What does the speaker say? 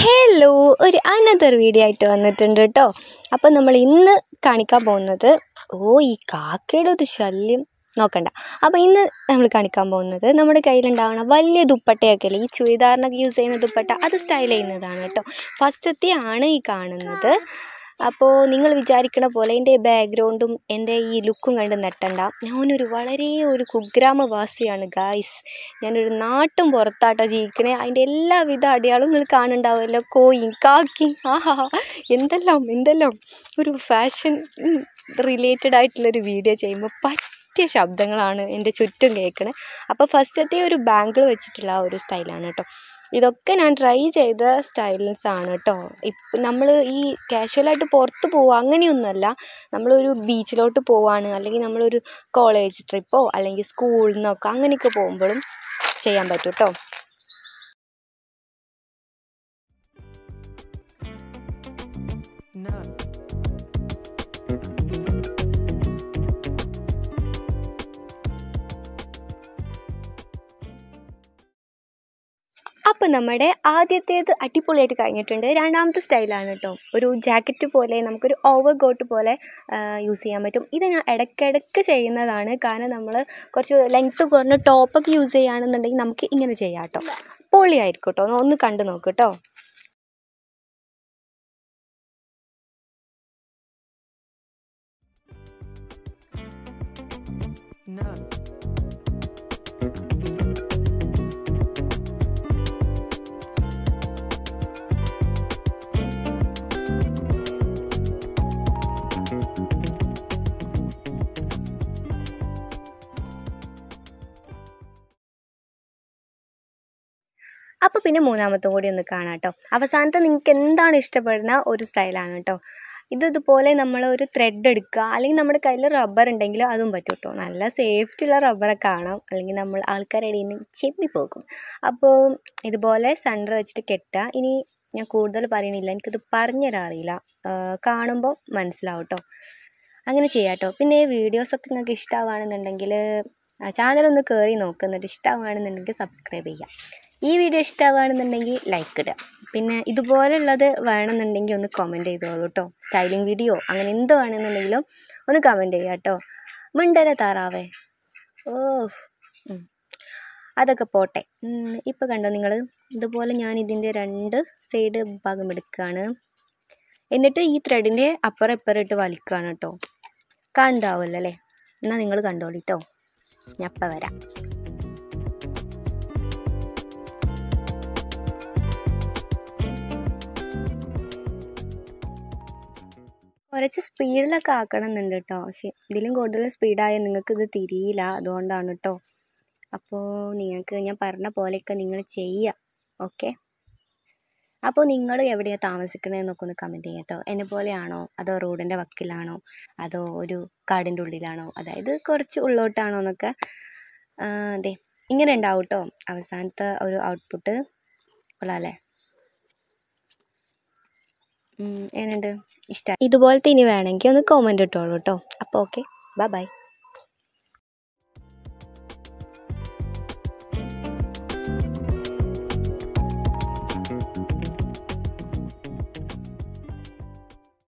Hello ഒരു another video ആയിട്ട് വന്നിട്ടുണ്ട് കേട്ടോ അപ്പോൾ നമ്മൾ ഇന്ന് കാണിക്കാൻ പോകുന്നത് ഓ ഈ കാക്കയുടെ ഒരു ശല്യം നോക്കണ്ട അപ്പോൾ ഇന്ന് നമ്മൾ കാണിക്കാൻ പോകുന്നത് നമ്മുടെ കയ്യിലുണ്ടാവുന്ന വലിയ ദുപ്പട്ടയൊക്കെ അല്ലേ ഈ ചുരിദാറിനൊക്കെ യൂസ് ചെയ്യുന്ന ദുപ്പട്ട അത് സ്റ്റൈൽ ചെയ്യുന്നതാണ് കേട്ടോ ഫസ്റ്റത്തെ ആണ് ഈ കാണുന്നത് അപ്പോൾ നിങ്ങൾ വിചാരിക്കണ പോലെ എൻ്റെ ബാക്ക്ഗ്രൗണ്ടും എൻ്റെ ഈ ലുക്കും കണ്ട് നെട്ടണ്ട ഞാനൊരു വളരെ ഒരു കുഗ്രാമവാസിയാണ് ഗായ്സ് ഞാനൊരു നാട്ടും പുറത്താട്ടോ ജീവിക്കണേ അതിൻ്റെ എല്ലാവിധ അടയാളവും നിങ്ങൾ കാണുന്നുണ്ടാവുമല്ലോ കോയി കാക്കി ആഹാ എന്തെല്ലാം എന്തെല്ലാം ഒരു ഫാഷൻ റിലേറ്റഡ് ആയിട്ടുള്ളൊരു വീഡിയോ ചെയ്യുമ്പോൾ പറ്റിയ ശബ്ദങ്ങളാണ് എൻ്റെ ചുറ്റും കേൾക്കണത് അപ്പോൾ ഫസ്റ്റത്തെ ഒരു ബാങ്കിൾ വെച്ചിട്ടുള്ള ആ ഒരു സ്റ്റൈലാണ് കേട്ടോ ഇതൊക്കെ ഞാൻ ട്രൈ ചെയ്ത സ്റ്റൈൽസ് ആണ് കേട്ടോ ഇപ്പം നമ്മൾ ഈ കാഷ്വലായിട്ട് പുറത്ത് പോവുക അങ്ങനെയൊന്നുമല്ല നമ്മളൊരു ബീച്ചിലോട്ട് പോവാണ് അല്ലെങ്കിൽ നമ്മളൊരു കോളേജ് ട്രിപ്പോ അല്ലെങ്കിൽ സ്കൂളിൽ നിന്നൊക്കെ അങ്ങനെയൊക്കെ പോകുമ്പോഴും ചെയ്യാൻ പറ്റും കേട്ടോ No. അപ്പോൾ നമ്മുടെ ആദ്യത്തേത് അടിപൊളിയായിട്ട് കഴിഞ്ഞിട്ടുണ്ട് രണ്ടാമത്തെ സ്റ്റൈലാണ് കേട്ടോ ഒരു ജാക്കറ്റ് പോലെ നമുക്കൊരു ഓവർ കോട്ട് പോലെ യൂസ് ചെയ്യാൻ പറ്റും ഇത് ഞാൻ ഇടയ്ക്കിടയ്ക്ക് ചെയ്യുന്നതാണ് കാരണം നമ്മൾ കുറച്ച് ലെങ്ത്ത് കുറഞ്ഞ ടോപ്പൊക്കെ യൂസ് ചെയ്യുകയാണെന്നുണ്ടെങ്കിൽ നമുക്ക് ഇങ്ങനെ ചെയ്യാം കേട്ടോ പൊളിയായിരിക്കും കേട്ടോ ഒന്ന് ഒന്ന് കണ്ടു നോക്ക് കേട്ടോ No. അപ്പോൾ പിന്നെ മൂന്നാമത്തും കൂടി ഒന്ന് കാണാം കേട്ടോ അവസാനത്തെ നിങ്ങൾക്ക് എന്താണ് ഇഷ്ടപ്പെടുന്ന ഒരു സ്റ്റൈലാണ് കേട്ടോ ഇത് ഇതുപോലെ നമ്മൾ ഒരു ത്രെഡ് എടുക്കുക അല്ലെങ്കിൽ നമ്മുടെ കയ്യിൽ റബ്ബർ ഉണ്ടെങ്കിൽ അതും പറ്റും കേട്ടോ നല്ല സേഫ്റ്റി ഉള്ള റബ്ബറൊക്കെ കാണാം അല്ലെങ്കിൽ നമ്മൾ ആൾക്കാരുടെ ഇടയിൽ നിന്ന് ചെമ്മിപ്പോകും അപ്പോൾ ഇതുപോലെ സെൻറ്റർ വെച്ചിട്ട് കെട്ടുക ഇനി ഞാൻ കൂടുതൽ പറയണില്ല എനിക്കിത് പറഞ്ഞുതരാൻ അറിയില്ല കാണുമ്പോൾ മനസ്സിലാവും കേട്ടോ അങ്ങനെ ചെയ്യാം കേട്ടോ പിന്നെ വീഡിയോസൊക്കെ നിങ്ങൾക്ക് ഇഷ്ടമാവുകയാണെന്നുണ്ടെങ്കിൽ ചാനലൊന്ന് കയറി നോക്കുന്നുണ്ട് ഇഷ്ടമാവുകയാണെന്നുണ്ടെങ്കിൽ സബ്സ്ക്രൈബ് ചെയ്യുക ഈ വീഡിയോ ഇഷ്ടമാവുകയാണെന്നുണ്ടെങ്കിൽ ലൈക്ക് ഇടുക പിന്നെ ഇതുപോലെയുള്ളത് വേണമെന്നുണ്ടെങ്കിൽ ഒന്ന് കമൻറ്റ് ചെയ്തോളൂ കേട്ടോ സ്റ്റൈലിംഗ് വീഡിയോ അങ്ങനെ എന്ത് വേണമെന്നുണ്ടെങ്കിലും ഒന്ന് കമൻറ്റ് ചെയ്യുക കേട്ടോ മിണ്ടല താറാവേ ഓ ഉം. അതൊക്കെ പോട്ടെ ഇപ്പോൾ കണ്ടോ നിങ്ങൾ ഇതുപോലെ ഞാൻ ഇതിൻ്റെ രണ്ട് സൈഡ് ഭാഗം എടുക്കുകയാണ് എന്നിട്ട് ഈ ത്രെഡിൻ്റെ അപ്പുറം ഇപ്പുറം ഇട്ട് വലിക്കുകയാണ് കേട്ടോ കണ്ടാവുമല്ലോ അല്ലേ എന്നാൽ നിങ്ങൾ കണ്ടോളിട്ടോ ഞാൻ അപ്പം വരാം കുറച്ച് സ്പീഡിലൊക്കെ ആക്കണം എന്നുണ്ട് കേട്ടോ പക്ഷേ ഇതിലും കൂടുതൽ സ്പീഡായാൽ നിങ്ങൾക്ക് ഇത് തിരിയില്ല അതുകൊണ്ടാണ് കേട്ടോ അപ്പോൾ നിങ്ങൾക്ക് ഞാൻ പറഞ്ഞ പോലെയൊക്കെ നിങ്ങൾ ചെയ്യുക ഓക്കെ അപ്പോൾ നിങ്ങൾ എവിടെയാണ് താമസിക്കണതെന്നൊക്കെ ഒന്ന് കമൻറ്റ് ചെയ്യാം കേട്ടോ എന്നെ പോലെയാണോ അതോ റോഡിൻ്റെ വക്കിലാണോ അതോ ഒരു കാടിൻ്റെ ഉള്ളിലാണോ അതായത് കുറച്ച് ഉള്ളോട്ടാണോ എന്നൊക്കെ ആ, അതെ ഇങ്ങനെ ഉണ്ടാവും കേട്ടോ അവസാനത്തെ ഒരു ഔട്ട്പുട്ട് കൊള്ളാമല്ലേ എങ്ങനെയുണ്ട് ഇഷ്ടം ഇതുപോലത്തെ ഇനി വേണമെങ്കിൽ ഒന്ന് കോമൻറ്റ് ഇട്ടോളൂ കേട്ടോ അപ്പോൾ ഓക്കെ ബൈ ബൈ